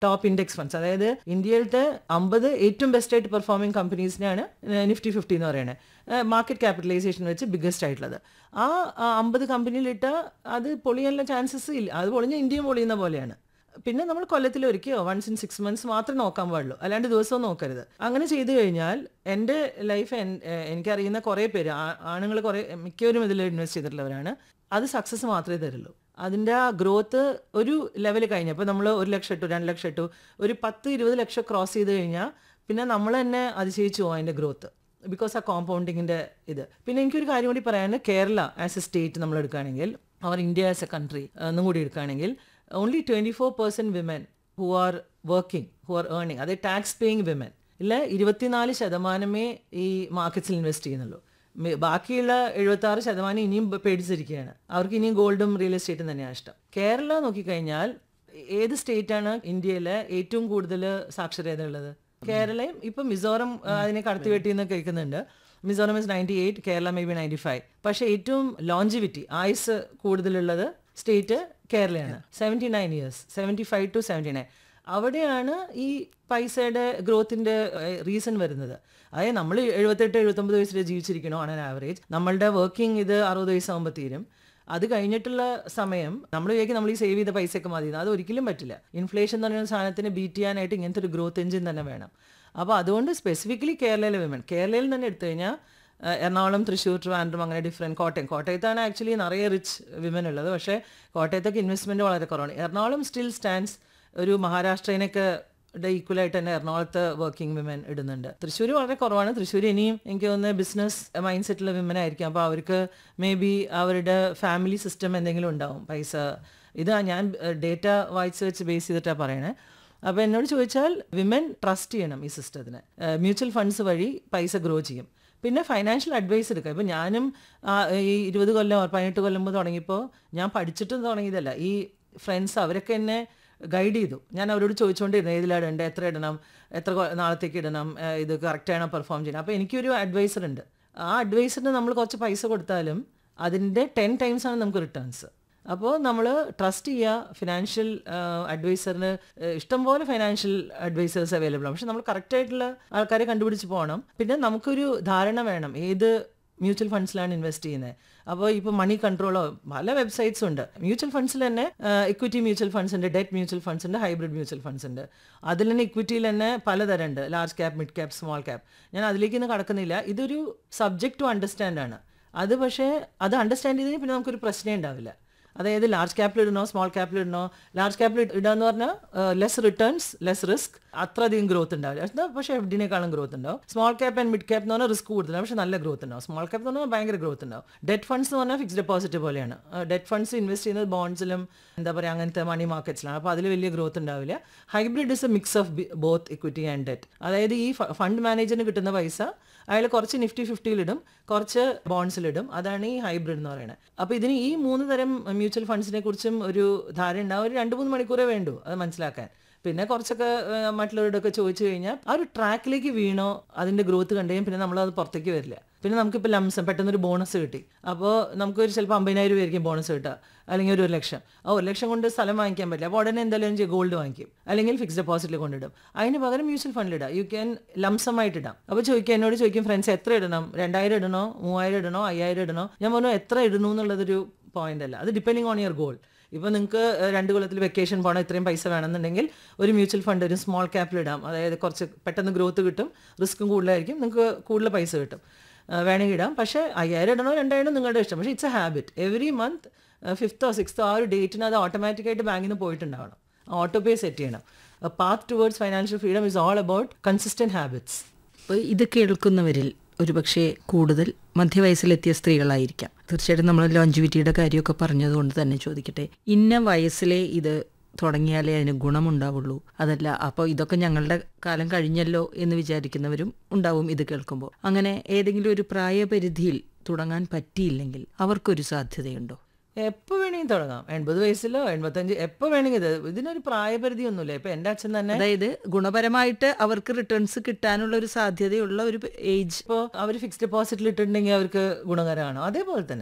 Top index funds അതായത് ഇന്ത്യയിലത്തെ അമ്പത് ഏറ്റവും ബെസ്റ്റ് ആയിട്ട് പെർഫോമിംഗ് കമ്പനീസിനാണ് നിഫ്റ്റി ഫിഫ്റ്റി എന്ന് പറയുന്നത് മാർക്കറ്റ് ക്യാപിറ്റലൈസേഷൻ വെച്ച് ബിഗ്ഗസ്റ്റ് ആയിട്ടുള്ളത് ആ ആ അമ്പത് കമ്പനിയിലിട്ട അത് പൊളിയാനുള്ള ചാൻസസ് ഇല്ല അത് പൊളിഞ്ഞ ഇന്ത്യയും പൊളിയുന്ന പോലെയാണ് പിന്നെ നമ്മൾ കൊല്ലത്തിൽ ഒരിക്കയോ വൺസ് ഇൻ സിക്സ് മന്ത്സ് മാത്രമേ നോക്കാൻ പാടുള്ളൂ അല്ലാണ്ട് ദിവസവും നോക്കരുത് അങ്ങനെ ചെയ്തു കഴിഞ്ഞാൽ എൻ്റെ ലൈഫ് എനിക്കറിയുന്ന കുറേ പേര് ആണുങ്ങൾ കുറേ മിക്കവരും ഇതിൽ ഇൻവെസ്റ്റ് ചെയ്തിട്ടുള്ളവരാണ് അത് സക്സസ് മാത്രമേ തരുള്ളൂ അതിൻ്റെ ആ ഗ്രോത്ത് ഒരു ലെവൽ കഴിഞ്ഞപ്പോൾ നമ്മൾ ഒരു ലക്ഷം ഇട്ടു രണ്ട് ലക്ഷം ഇട്ടു ഒരു പത്ത് ഇരുപത് ലക്ഷം ക്രോസ് ചെയ്ത് കഴിഞ്ഞാൽ പിന്നെ നമ്മൾ തന്നെ അതിശയിച്ചു പോകും അതിൻ്റെ ഗ്രോത്ത് ബിക്കോസ് ആ കോമ്പൗണ്ടിങ്ങിൻ്റെ ഇത് പിന്നെ എനിക്കൊരു കാര്യം കൂടി പറയാൻ കേരള ആസ് എ സ്റ്റേറ്റ് നമ്മൾ എടുക്കുകയാണെങ്കിൽ അവർ ഇന്ത്യ ആസ് എ കൺട്രി എന്നും കൂടി എടുക്കുകയാണെങ്കിൽ only twenty four percent women who are working who are earning അതായത് ടാക്സ് പേയിങ് വിമൻ ഇല്ല ഇരുപത്തിനാല് ശതമാനമേ ഈ മാർക്കറ്റ്സിൽ ഇൻവെസ്റ്റ് ചെയ്യുന്നുള്ളൂ മെ- ബാക്കിയുള്ള എഴുപത്തി ആറ് ശതമാനം ഇനിയും പേടിച്ചിരിക്കുകയാണ് അവർക്ക് ഇനിയും ഗോൾഡും റിയൽ എസ്റ്റേറ്റും തന്നെയാണ് ഇഷ്ടം കേരള നോക്കിക്കഴിഞ്ഞാൽ ഏത് സ്റ്റേറ്റാണ് ഇന്ത്യയിലെ ഏറ്റവും കൂടുതൽ സാക്ഷരത ഉള്ളത് കേരളയും ഇപ്പം മിസോറം ആ, അതിനെ കടത്തിവെട്ടിയെന്ന് കേൾക്കുന്നുണ്ട് Mizoram is ninety eight Kerala may be ninety five പക്ഷേ ഏറ്റവും ലോഞ്ചിവിറ്റി ആയുസ് കൂടുതലുള്ളത് സ്റ്റേറ്റ് കേരളയാണ് seventy nine years seventy five to seventy nine അവിടെയാണ് ഈ പൈസയുടെ ഗ്രോത്തിന്റെ റീസൺ വരുന്നത് അതായത് നമ്മൾ എഴുപത്തെട്ട് എഴുപത്തൊമ്പത് വയസ്സിൽ ജീവിച്ചിരിക്കണോ ആണ് ആവറേജ് നമ്മളുടെ വർക്കിംഗ് ഇത് അറുപത് വയസ്സാകുമ്പോൾ തീരും അത് കഴിഞ്ഞിട്ടുള്ള സമയം നമ്മൾ വിചാരിക്കും നമ്മൾ ഈ സേവ് ചെയ്ത പൈസയൊക്കെ മതി എന്ന്. അത് ഒരിക്കലും പറ്റില്ല ഇൻഫ്ലേഷൻ എന്ന് പറയുന്ന സാധനത്തിന് ബീറ്റ് ചെയ്യാനായിട്ട് ഇങ്ങനത്തെ ഒരു ഗ്രോത്ത് എഞ്ചിൻ തന്നെ വേണം അപ്പോൾ അതുകൊണ്ട് സ്പെസിഫിക്കലി കേരളയിലെ വിമൻ കേരളയിൽ തന്നെ എടുത്തു കഴിഞ്ഞാൽ ഏഹ് എറണാകുളം തൃശ്ശൂർ ട്രിവാൻഡ്രം അങ്ങനെ ഡിഫറെൻറ്റ് കോട്ടയം കോട്ടയത്താണ് ആക്ച്വലി നിറയെ റിച്ച് വിമൻ ഉള്ളത് പക്ഷേ കോട്ടയത്തൊക്കെ ഇൻവെസ്റ്റ്മെൻറ്റ് വളരെ കുറവാണ് എറണാകുളം സ്റ്റിൽ സ്റ്റാൻഡ്സ് ഒരു മഹാരാഷ്ട്രയിനൊക്കെ ഈക്വലായിട്ട് തന്നെ എറണാകുളത്ത് വർക്കിംഗ് വിമൻ ഇടുന്നുണ്ട് തൃശ്ശൂർ വളരെ കുറവാണ് തൃശ്ശൂർ ഇനിയും എനിക്ക് തോന്നുന്നത് ബിസിനസ് മൈൻഡ് സെറ്റുള്ള വിമൻ ആയിരിക്കും അപ്പോൾ അവർക്ക് മേ ബി അവരുടെ ഫാമിലി സിസ്റ്റം എന്തെങ്കിലും ഉണ്ടാവും പൈസ ഇത് ഞാൻ ഡേറ്റ വായിച്ച് വെച്ച് ബേസ് ചെയ്തിട്ടാണ് പറയണേ അപ്പോൾ എന്നോട് ചോദിച്ചാൽ വിമൻ ട്രസ്റ്റ് ചെയ്യണം ഈ സിസ്റ്റത്തിന് മ്യൂച്വൽ ഫണ്ട്സ് വഴി പൈസ ഗ്രോ ചെയ്യും പിന്നെ ഫൈനാൻഷ്യൽ അഡ്വൈസ് എടുക്കുക ഇപ്പം ഞാനും ആ, ഈ ഇരുപത് കൊല്ലം പതിനെട്ട് കൊല്ലം മുമ്പ് തുടങ്ങിയപ്പോൾ ഞാൻ പഠിച്ചിട്ടും തുടങ്ങിയതല്ല ഈ ഫ്രണ്ട്സ് അവരൊക്കെ എന്നെ ഗൈഡ് ചെയ്തു ഞാൻ അവരോട് ചോദിച്ചുകൊണ്ടിരുന്നു ഏതിലാണ് ഇടേണ്ടത് എത്ര ഇടണം എത്ര കൊ- നാളത്തേക്ക് ഇടണം ഏഹ് ഇത് കറക്റ്റാണോ പെർഫോം ചെയ്യണം അപ്പോൾ എനിക്കൊരു അഡ്വൈസർ ഉണ്ട് ആ അഡ്വൈസറിന് നമ്മൾ കുറച്ച് പൈസ കൊടുത്താലും അതിൻ്റെ ടെൻ ടൈംസ് ആണ് നമുക്ക് റിട്ടേൺസ് അപ്പോൾ നമ്മൾ ട്രസ്റ്റ് ചെയ്യുക ഫിനാൻഷ്യൽ അഡ്വൈസറിന് ഇഷ്ടംപോലെ ഫൈനാൻഷ്യൽ അഡ്വൈസേഴ്സ് അവൈലബിൾ ആണ് പക്ഷെ നമ്മൾ കറക്റ്റായിട്ടുള്ള ആൾക്കാരെ കണ്ടുപിടിച്ച് പോകണം പിന്നെ നമുക്കൊരു ധാരണ വേണം ഏത് മ്യൂച്വൽ ഫണ്ട്സിലാണ് ഇൻവെസ്റ്റ് ചെയ്യുന്നത് അപ്പോൾ ഇപ്പോൾ മണി കൺട്രോളോ പല വെബ്സൈറ്റ്സും ഉണ്ട് മ്യൂച്വൽ ഫണ്ട്സിൽ തന്നെ ഇക്വിറ്റി മ്യൂച്വൽ ഫണ്ട്സ് ഉണ്ട് ഡെറ്റ് മ്യൂച്വൽ ഫണ്ട്സ് ഉണ്ട് ഹൈബ്രിഡ് മ്യൂച്വൽ ഫണ്ട്സ് ഉണ്ട് അതിൽ തന്നെ ഇക്വിറ്റിയിൽ തന്നെ പലതരം ഉണ്ട് large cap mid cap small cap ഞാൻ അതിലേക്കൊന്നും കടക്കുന്നില്ല ഇതൊരു സബ്ജക്റ്റ് ടു അണ്ടർസ്റ്റാൻഡ് ആണ് അത് പക്ഷേ അത് അണ്ടർസ്റ്റാൻഡ് ചെയ്തതിന് പിന്നെ നമുക്കൊരു പ്രശ്നമേ ഉണ്ടാവില്ല അതായത് ലാർജ് ക്യാപ്പിൽ ഇടണോ സ്മോൾ ക്യാപ്പിൽ ഇടണോ ലാർജ് ക്യാപ്പിൽ ഇടുക എന്ന് പറഞ്ഞാൽ ലെസ് റിട്ടേൺസ് ലെസ് റിസ്ക് അത്ര അധികം ഗ്രോത്ത് ഉണ്ടാവില്ല എന്നാ പക്ഷേ എഫ് ഡിനേക്കാളും ഗ്രോത്ത് ഉണ്ടാവും small cap and mid cap എന്ന് പറഞ്ഞാൽ റിസ്ക് കൂടുതലാണ് പക്ഷേ നല്ല ഗ്രോത്ത് ഉണ്ടാവും സ്മോൾ ക്യാപ്പ് എന്ന് പറഞ്ഞാൽ ഭയങ്കര ഗ്രോത്ത് ഉണ്ടാവും ഡെറ്റ് ഫണ്ട്സ് എന്ന് പറഞ്ഞാൽ ഫിക്സ് ഡെപ്പോസിറ്റ് പോലെയാണ് ഡെറ്റ് ഫണ്ട്സ് ഇൻവെസ്റ്റ് ചെയ്യുന്നത് ബോൺസിലും എന്താ പറയുക അങ്ങനത്തെ മണി മാർക്കറ്റ്സിലാണ് അപ്പോൾ അതിൽ വലിയ ഗ്രോത്ത് ഉണ്ടാവില്ല hybrid is a mix of both equity and debt അതായത് ഈ ഫണ്ട് മാനേജറിന് കിട്ടുന്ന പൈസ അയാൾ കുറച്ച് നിഫ്റ്റി ഫിഫ്റ്റിയിലിടും കുറച്ച് ബോൺസിലിടും അതാണ് ഈ ഹൈബ്രിഡ് എന്ന് പറയുന്നത് അപ്പോൾ ഇതിന് ഈ മൂന്ന് തരം മ്യൂച്വൽ ഫണ്ട്സിനെ കുറിച്ചും ഒരു ധാരണ ഉണ്ടാവും ഒരു രണ്ട് മൂന്ന് മണിക്കൂറേ വേണ്ടൂ അത് മനസ്സിലാക്കാൻ പിന്നെ കുറച്ചൊക്കെ ഏഹ്, മറ്റുള്ളവരോടൊക്കെ ചോദിച്ചു കഴിഞ്ഞാൽ ആ ഒരു ട്രാക്കിലേക്ക് വീണോ അതിന്റെ ഗ്രോത്ത് കണ്ടു കഴിഞ്ഞാൽ പിന്നെ നമ്മളത് പുറത്തേക്ക് വരില്ല പിന്നെ നമുക്കിപ്പോൾ ലംസം പെട്ടെന്ന് ഒരു ബോണസ് കിട്ടി അപ്പോൾ നമുക്കൊരു ചിലപ്പോൾ അമ്പതിനായിരം രൂപയായിരിക്കും ബോണസ് കിട്ടുക അല്ലെങ്കിൽ ഒരു ഒരു ലക്ഷം ആ ഒരു ലക്ഷം കൊണ്ട് സ്ഥലം വാങ്ങിക്കാൻ പറ്റില്ല അപ്പോൾ ഉടനെ എന്തായാലും ഗോൾഡ് വാങ്ങിക്കും അല്ലെങ്കിൽ ഫിക്സ് ഡെപ്പോസിറ്റിൽ കൊണ്ടിടും അതിന് പകരം മ്യൂച്വൽ ഫണ്ടിൽ ഇടാം യു ക്യാൻ ലംസമായിട്ട് ഇടാം അപ്പോൾ ചോദിക്കുക എന്നോട് ചോദിക്കും ഫ്രണ്ട്സ് എത്ര ഇടണം രണ്ടായിരം ഇടണോ മൂവായിരം ഇടണോ അയ്യായിരം ഇടണോ ഞാൻ പറഞ്ഞു എത്ര ഇടണു എന്നുള്ളതൊരു പോയിന്റ് അല്ല അത് ഡിപ്പെൻഡിങ് ഓൺ യുവർ ഗോൾ ഇപ്പോൾ നിങ്ങൾക്ക് രണ്ട് കൊല്ലത്തിൽ വെക്കേഷൻ പോകണം ഇത്രയും പൈസ വേണമെന്നുണ്ടെങ്കിൽ ഒരു മ്യൂച്വൽ ഫണ്ട് ഒരു സ്മോൾ ക്യാപ്പിൽ ഇടാം അതായത് കുറച്ച് പെട്ടെന്ന് ഗ്രോത്ത് കിട്ടും റിസ്ക്കും കൂടുതലായിരിക്കും നിങ്ങൾക്ക് കൂടുതൽ പൈസ കിട്ടും ആ, വേണമെങ്കിൽ ഇടാം പക്ഷേ അയ്യായിരം ഇടണോ രണ്ടായിരം നിങ്ങളുടെ ഇഷ്ടം പക്ഷേ it's a habit every month ഫിഫ്ത്തോ സിക്സ്തോ ആ ഒരു ഡേറ്റിന് അത് ഓട്ടോമാറ്റിക്കായിട്ട് ബാങ്കിൽ നിന്ന് പോയിട്ടുണ്ടാവണം ഓട്ടോ പേ സെറ്റ് ചെയ്യണം path towards financial freedom is all about consistent habits അപ്പോൾ ഇത് കേൾക്കുന്നവരിൽ ഒരുപക്ഷെ കൂടുതൽ മധ്യവയസ്സിലെത്തിയ സ്ത്രീകളായിരിക്കാം തീർച്ചയായിട്ടും നമ്മൾ ലോഞ്ചിവിറ്റിയുടെ കാര്യമൊക്കെ പറഞ്ഞതുകൊണ്ട് തന്നെ ചോദിക്കട്ടെ ഇന്ന വയസ്സിലെ ഇത് തുടങ്ങിയാലേ അതിന് ഗുണമുണ്ടാവുള്ളൂ അതല്ല അപ്പോൾ ഇതൊക്കെ ഞങ്ങളുടെ കാലം കഴിഞ്ഞല്ലോ എന്ന് വിചാരിക്കുന്നവരും ഉണ്ടാവും ഇത് കേൾക്കുമ്പോൾ അങ്ങനെ ഏതെങ്കിലും ഒരു പ്രായപരിധിയിൽ തുടങ്ങാൻ പറ്റിയില്ലെങ്കിൽ അവർക്കൊരു സാധ്യതയുണ്ടോ എപ്പോൾ വേണമെങ്കിൽ തുടങ്ങാം എൺപത് വയസ്സിലോ എൺപത്തഞ്ച് എപ്പോൾ വേണമെങ്കിൽ ഇത് ഇതിനൊരു പ്രായപരിധി ഒന്നുമില്ല ഇപ്പൊ എൻ്റെ അച്ഛൻ തന്നെ അതായത് ഗുണപരമായിട്ട് അവർക്ക് റിട്ടേൺസ് കിട്ടാനുള്ള ഒരു സാധ്യതയുള്ള ഒരു ഏജ് ഇപ്പോൾ അവർ ഫിക്സ്ഡ് ഡെപ്പോസിറ്റിൽ ഇട്ടിട്ടുണ്ടെങ്കിൽ അവർക്ക് ഗുണകരമാണോ അതേപോലെ തന്നെ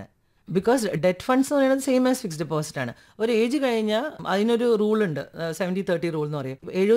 ബിക്കോസ് ഡെറ്റ് ഫണ്ട്സ് എന്ന് പറയുന്നത് സെയിം ആസ് ഫിക്സ്ഡ് ഡെപ്പോസിറ്റ് ആണ് ഒരു ഏജ് കഴിഞ്ഞാൽ അതിനൊരു റൂൾ ഉണ്ട് സെവൻറ്റി തേർട്ടി റൂൾ എന്ന് പറയും എഴുപത്